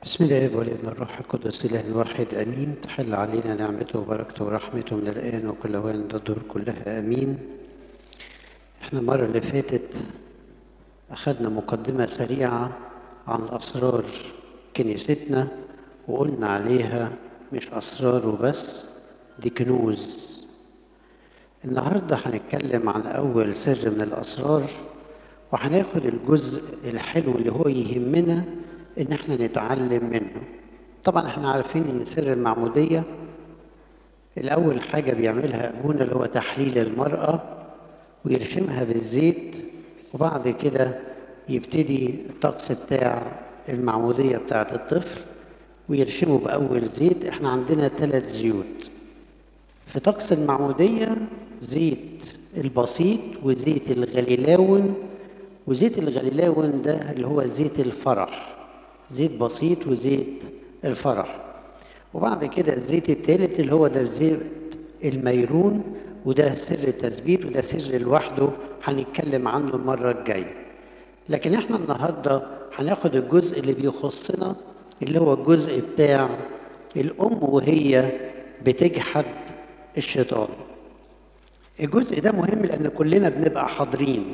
بسم الله والابن الروح القدس اله الواحد امين تحل علينا نعمته وبركته ورحمته من الان وكل اوان الدور كلها امين احنا المره اللي فاتت اخذنا مقدمه سريعه عن اسرار كنيستنا وقلنا عليها مش اسرار وبس دي كنوز النهارده هنتكلم عن اول سر من الاسرار وهناخد الجزء الحلو اللي هو يهمنا ان احنا نتعلم منه طبعا احنا عارفين ان سر المعموديه الاول حاجه بيعملها ابونا اللي هو تحليل المراه ويرشمها بالزيت وبعد كده يبتدي الطقس بتاع المعموديه بتاعه الطفل ويرشمه باول زيت احنا عندنا ثلاث زيوت في طقس المعموديه زيت البسيط وزيت الغليلاون وزيت الغليلاون ده اللي هو زيت الفرح زيت بسيط وزيت الفرح وبعد كده الزيت الثالث اللي هو ده زيت الميرون وده سر التثبيت وده سر لوحده هنتكلم عنه المرة الجاية لكن احنا النهاردة هناخد الجزء اللي بيخصنا اللي هو الجزء بتاع الأم وهي بتجحد الشيطان الجزء ده مهم لأن كلنا بنبقى حاضرين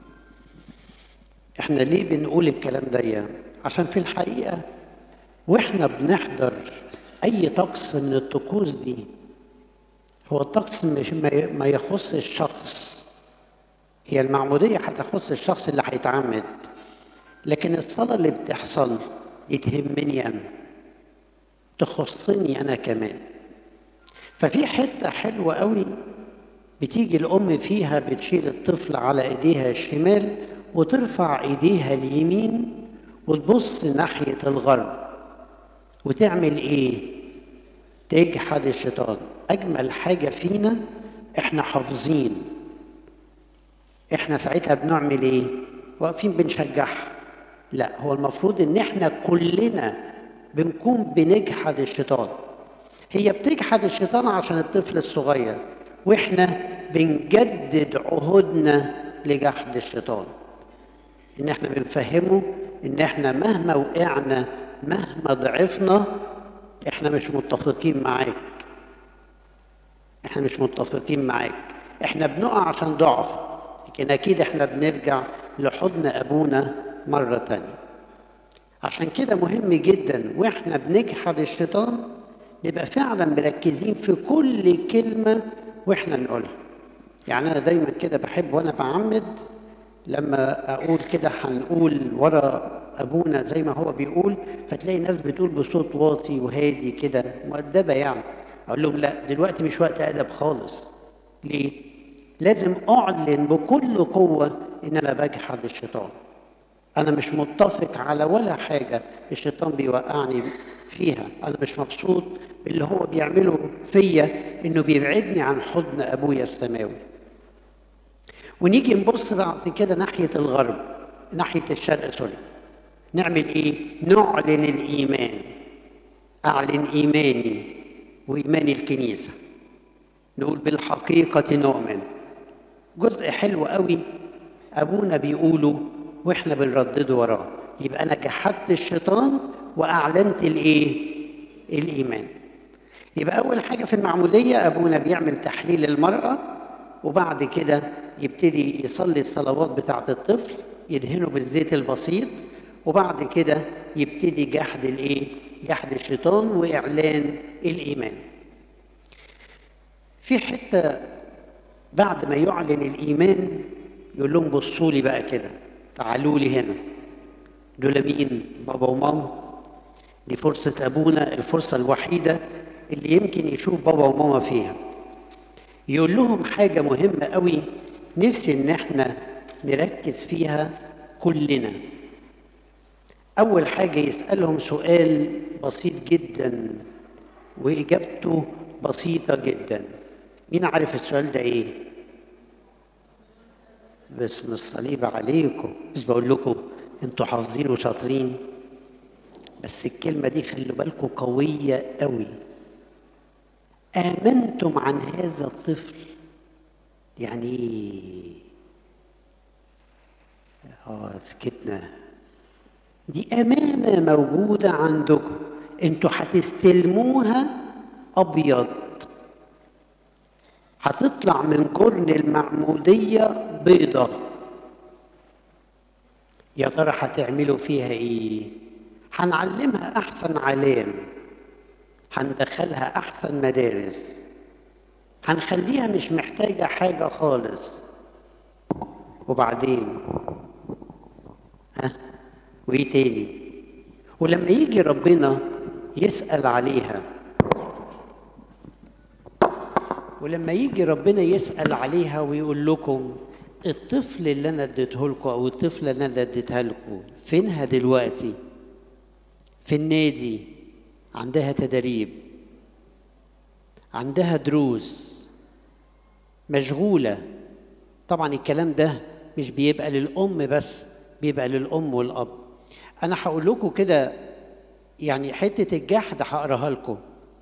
احنا ليه بنقول الكلام ده عشان في الحقيقة واحنا بنحضر اي طقس من الطقوس دي هو الطقس مش ما يخص الشخص هي المعمودية هتخص الشخص اللي هيتعمد لكن الصلاة اللي بتحصل دي تهمني أنا تخصني أنا كمان ففي حتة حلوة قوي بتيجي الأم فيها بتشيل الطفل على إيديها الشمال وترفع إيديها اليمين وتبص ناحية الغرب وتعمل إيه؟ تجحد الشيطان أجمل حاجة فينا إحنا حافظين إحنا ساعتها بنعمل إيه؟ واقفين بنشجعها لا هو المفروض إن إحنا كلنا بنكون بنجحد الشيطان هي بتجحد الشيطان عشان الطفل الصغير وإحنا بنجدد عهودنا لجحد الشيطان إن إحنا بنفهمه ان احنا مهما وقعنا مهما ضعفنا احنا مش متفقين معاك احنا مش متفقين معاك احنا بنقع عشان ضعف لكن اكيد احنا بنرجع لحضن ابونا مرة تانية عشان كده مهم جدا واحنا بنجحد الشيطان نبقى فعلا مركزين في كل كلمة واحنا نقولها يعني انا دايما كده بحب وانا بعمد لما اقول كده هنقول ورا ابونا زي ما هو بيقول فتلاقي ناس بتقول بصوت واطي وهادي كده مؤدبه يعني اقول لهم لا دلوقتي مش وقت ادب خالص ليه لازم اعلن بكل قوه ان انا بجحد الشيطان انا مش متفق على ولا حاجه الشيطان بيوقعني فيها انا مش مبسوط باللي هو بيعمله فيا انه بيبعدني عن حضن ابويا السماوي ونيجي نبص بعد كده ناحية الغرب ناحية الشرق سوري نعمل ايه؟ نعلن الإيمان أعلن إيماني وإيمان الكنيسة نقول بالحقيقة نؤمن جزء حلو قوي أبونا بيقوله وإحنا بنردده وراه يبقى أنا جحدت الشيطان وأعلنت الإيه؟ الإيمان يبقى أول حاجة في المعمودية أبونا بيعمل تحليل المرأة وبعد كده يبتدي يصلي الصلوات بتاعة الطفل يدهنه بالزيت البسيط وبعد كده يبتدي جحد الايه؟ جحد الشيطان واعلان الايمان. في حته بعد ما يعلن الايمان يقول لهم بصوا لي بقى كده تعالوا لي هنا. دول مين؟ بابا وماما. دي فرصه ابونا الفرصه الوحيده اللي يمكن يشوف بابا وماما فيها. يقول لهم حاجه مهمه قوي نفسي ان احنا نركز فيها كلنا اول حاجه يسالهم سؤال بسيط جدا واجابته بسيطه جدا مين عارف السؤال ده ايه باسم الصليب عليكم بس بقول لكم انتوا حافظين وشاطرين بس الكلمه دي خلوا بالكم قويه قوي امنتم عن هذا الطفل يعني اه سكتنا دي أمانة موجودة عندكم انتوا هتستلموها أبيض هتطلع من جرن المعمودية بيضة يا ترى هتعملوا فيها ايه هنعلمها احسن علام هندخلها احسن مدارس هنخليها مش محتاجة حاجة خالص وبعدين ها وايه تاني ولما يجي ربنا يسأل عليها ولما يجي ربنا يسأل عليها ويقول لكم الطفل اللي انا اديته لكم او الطفله اللي انا اديتها لكم فينها دلوقتي في النادي عندها تدريب عندها دروس مشغوله طبعا الكلام ده مش بيبقى للام بس بيبقى للام والاب انا هقول لكم كده يعني حته الجحد هقراها لكم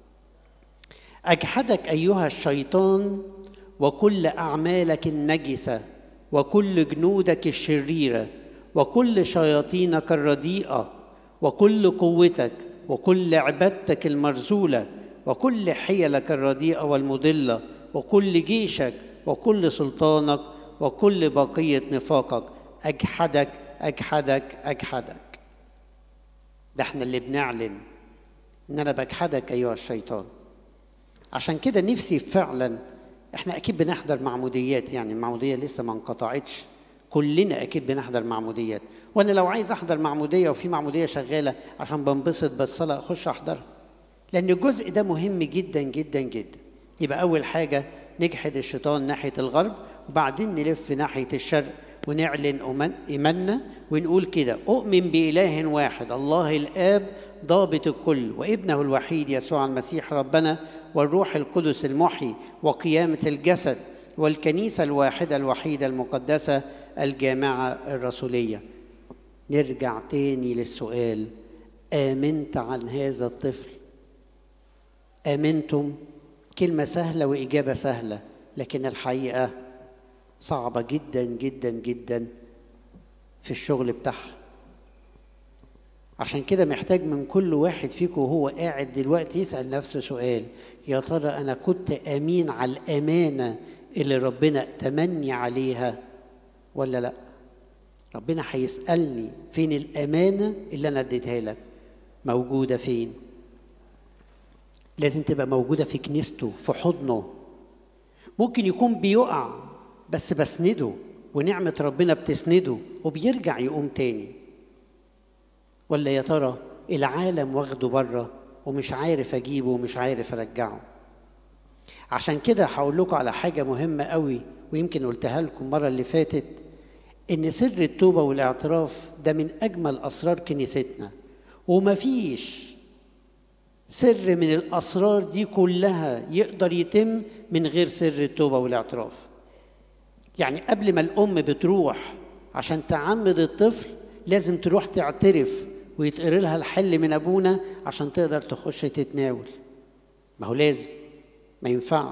اجحدك ايها الشيطان وكل اعمالك النجسه وكل جنودك الشريره وكل شياطينك الرديئه وكل قوتك وكل عبادتك المرزوله وكل حيلك الرديئه والمضله وكل جيشك وكل سلطانك وكل بقيه نفاقك اجحدك اجحدك اجحدك ده احنا اللي بنعلن ان انا بجحدك ايها الشيطان عشان كده نفسي فعلا احنا اكيد بنحضر معموديات يعني المعموديه لسه ما انقطعتش كلنا اكيد بنحضر معموديات وانا لو عايز احضر معموديه وفي معموديه شغاله عشان بنبسط بالصلاه اخش احضرها لان الجزء ده مهم جدا جدا جدا يبقى اول حاجه نجحد الشيطان ناحيه الغرب وبعدين نلف ناحيه الشرق ونعلن ايماننا ونقول كده اؤمن باله واحد الله الاب ضابط الكل وابنه الوحيد يسوع المسيح ربنا والروح القدس المحيي وقيامة الجسد والكنيسة الواحدة الوحيدة المقدسة الجامعة الرسولية نرجع تاني للسؤال آمنت عن هذا الطفل آمنتم كلمة سهلة وإجابة سهلة لكن الحقيقة صعبة جدا جدا جدا في الشغل بتاعها عشان كده محتاج من كل واحد فيكم وهو قاعد دلوقتي يسأل نفسه سؤال يا ترى أنا كنت أمين على الأمانة اللي ربنا تمني عليها ولا لأ ربنا هيسألني فين الأمانة اللي أنا اديتها لك موجودة فين لازم تبقى موجودة في كنيسته في حضنه ممكن يكون بيقع بس بسنده ونعمة ربنا بتسنده وبيرجع يقوم تاني ولا يا ترى العالم واخده بره ومش عارف اجيبه ومش عارف ارجعه عشان كده هقول لكم على حاجه مهمه قوي ويمكن قلتها لكم المره اللي فاتت ان سر التوبه والاعتراف ده من اجمل اسرار كنيستنا ومفيش سر من الاسرار دي كلها يقدر يتم من غير سر التوبه والاعتراف يعني قبل ما الام بتروح عشان تعمد الطفل لازم تروح تعترف ويتقري لها الحل من ابونا عشان تقدر تخش تتناول ما هو لازم ما ينفعش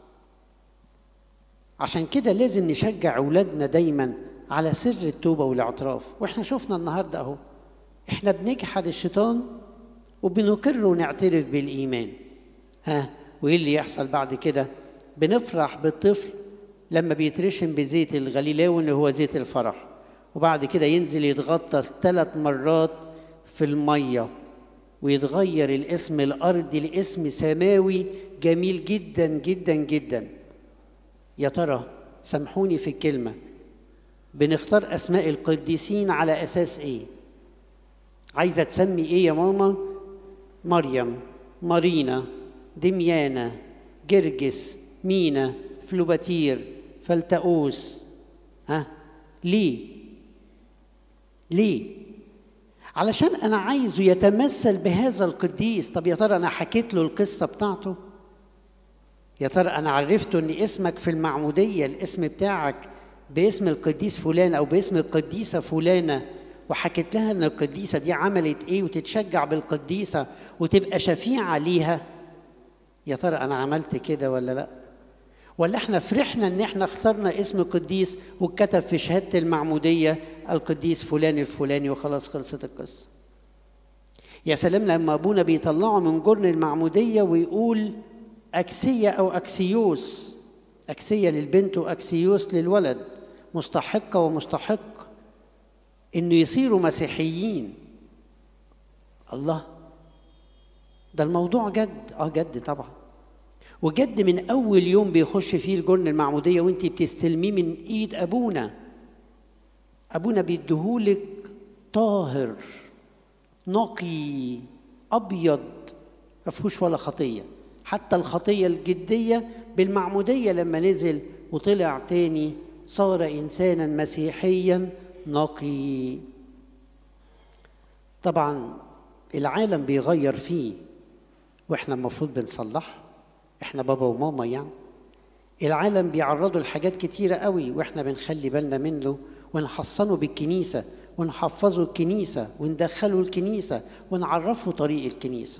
عشان كده لازم نشجع اولادنا دايما على سر التوبه والاعتراف واحنا شفنا النهارده اهو احنا بنجحد الشيطان وبنقر ونعترف بالايمان ها وايه اللي يحصل بعد كده بنفرح بالطفل لما بيترشم بزيت الغليلاوي اللي هو زيت الفرح وبعد كده ينزل يتغطس ثلاث مرات في الميه ويتغير الاسم الارضي لاسم سماوي جميل جدا جدا جدا يا ترى سامحوني في الكلمه بنختار اسماء القديسين على اساس ايه عايزه تسمي ايه يا ماما مريم مارينا دميانة جرجس مينا فلوباتير فلتؤوس ها ليه ليه علشان انا عايزه يتمثل بهذا القديس طب يا ترى انا حكيت له القصه بتاعته يا ترى انا عرفته ان اسمك في المعموديه الاسم بتاعك باسم القديس فلان او باسم القديسه فلانه وحكيت لها ان القديسه دي عملت ايه وتتشجع بالقديسه وتبقى شفيعه ليها يا ترى انا عملت كده ولا لا ولا احنا فرحنا ان احنا اخترنا اسم قديس واتكتب في شهاده المعموديه القديس فلان الفلاني وخلاص خلصت القصة يا سلام لما أبونا بيطلعه من جرن المعمودية ويقول أكسية أو أكسيوس أكسية للبنت وأكسيوس للولد مستحقة ومستحق إنه يصيروا مسيحيين الله ده الموضوع جد اه جد طبعا وجد من اول يوم بيخش فيه الجرن المعموديه وانت بتستلميه من ايد ابونا ابونا بيديهولك طاهر نقي ابيض ما فيهوش ولا خطيه حتى الخطيه الجديه بالمعموديه لما نزل وطلع تاني صار انسانا مسيحيا نقي طبعا العالم بيغير فيه واحنا المفروض بنصلحه احنا بابا وماما يعني العالم بيعرضوا لحاجات كتيرة قوي واحنا بنخلي بالنا منه ونحصنه بالكنيسة ونحفظه الكنيسة وندخله الكنيسة ونعرفه طريق الكنيسة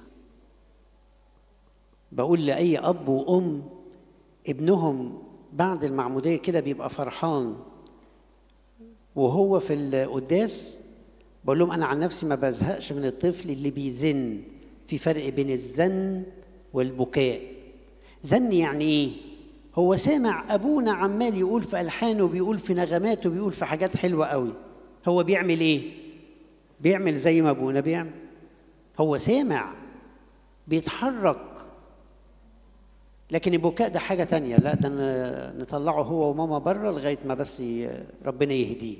بقول لأي أب وأم ابنهم بعد المعمودية كده بيبقى فرحان وهو في القداس بقول لهم أنا عن نفسي ما بزهقش من الطفل اللي بيزن في فرق بين الزن والبكاء زن يعني ايه هو سامع ابونا عمال يقول في الحانه وبيقول في نغماته وبيقول في حاجات حلوه قوي هو بيعمل ايه بيعمل زي ما ابونا بيعمل هو سامع بيتحرك لكن البكاء ده حاجة تانية لا ده نطلعه هو وماما بره لغاية ما بس ربنا يهديه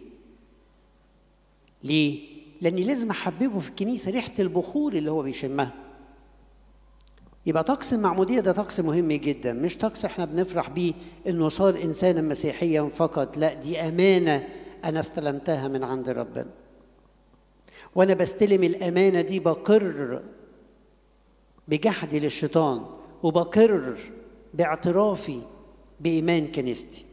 ليه؟ لأني لازم أحببه في الكنيسة ريحة البخور اللي هو بيشمها يبقى طقس المعمودية ده طقس مهم جدا مش طقس احنا بنفرح بيه انه صار انسانا مسيحيا فقط لا دي امانة انا استلمتها من عند ربنا وانا بستلم الامانة دي بقر بجحدي للشيطان وبقر باعترافي بإيمان كنيستي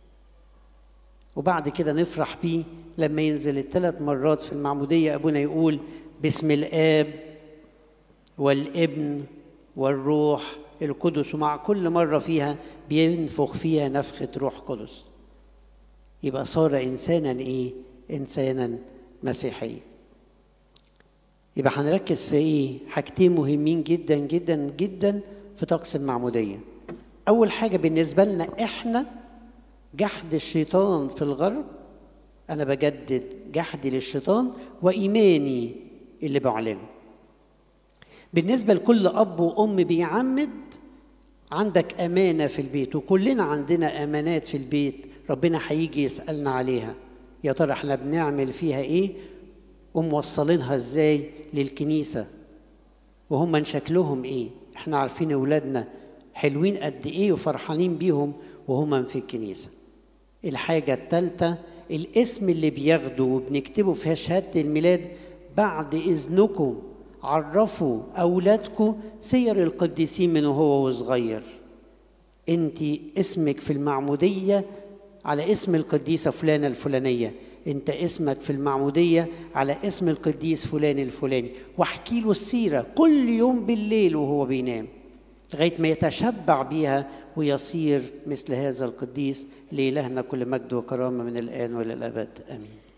وبعد كده نفرح بيه لما ينزل الثلاث مرات في المعمودية أبونا يقول باسم الآب والابن والروح القدس ومع كل مرة فيها بينفخ فيها نفخة روح قدس يبقى صار إنسانا إيه؟ إنسانا مسيحيا يبقى هنركز في إيه؟ حاجتين مهمين جدا جدا جدا في طقس المعمودية أول حاجة بالنسبة لنا إحنا جحد الشيطان في الغرب أنا بجدد جحدي للشيطان وإيماني اللي بعلنه بالنسبة لكل أب وأم بيعمد عندك أمانة في البيت وكلنا عندنا أمانات في البيت ربنا هيجي يسألنا عليها يا ترى احنا بنعمل فيها ايه وموصلينها ازاي للكنيسة وهم شكلهم ايه احنا عارفين اولادنا حلوين قد ايه وفرحانين بيهم وهم في الكنيسة الحاجة الثالثة الاسم اللي بياخده وبنكتبه في شهادة الميلاد بعد إذنكم عرفوا أولادكم سير القديسين من وهو وصغير أنت اسمك في المعمودية على اسم القديسة فلانة الفلانية أنت اسمك في المعمودية على اسم القديس فلان الفلاني واحكي له السيرة كل يوم بالليل وهو بينام لغاية ما يتشبع بيها ويصير مثل هذا القديس لإلهنا كل مجد وكرامة من الآن والى الأبد آمين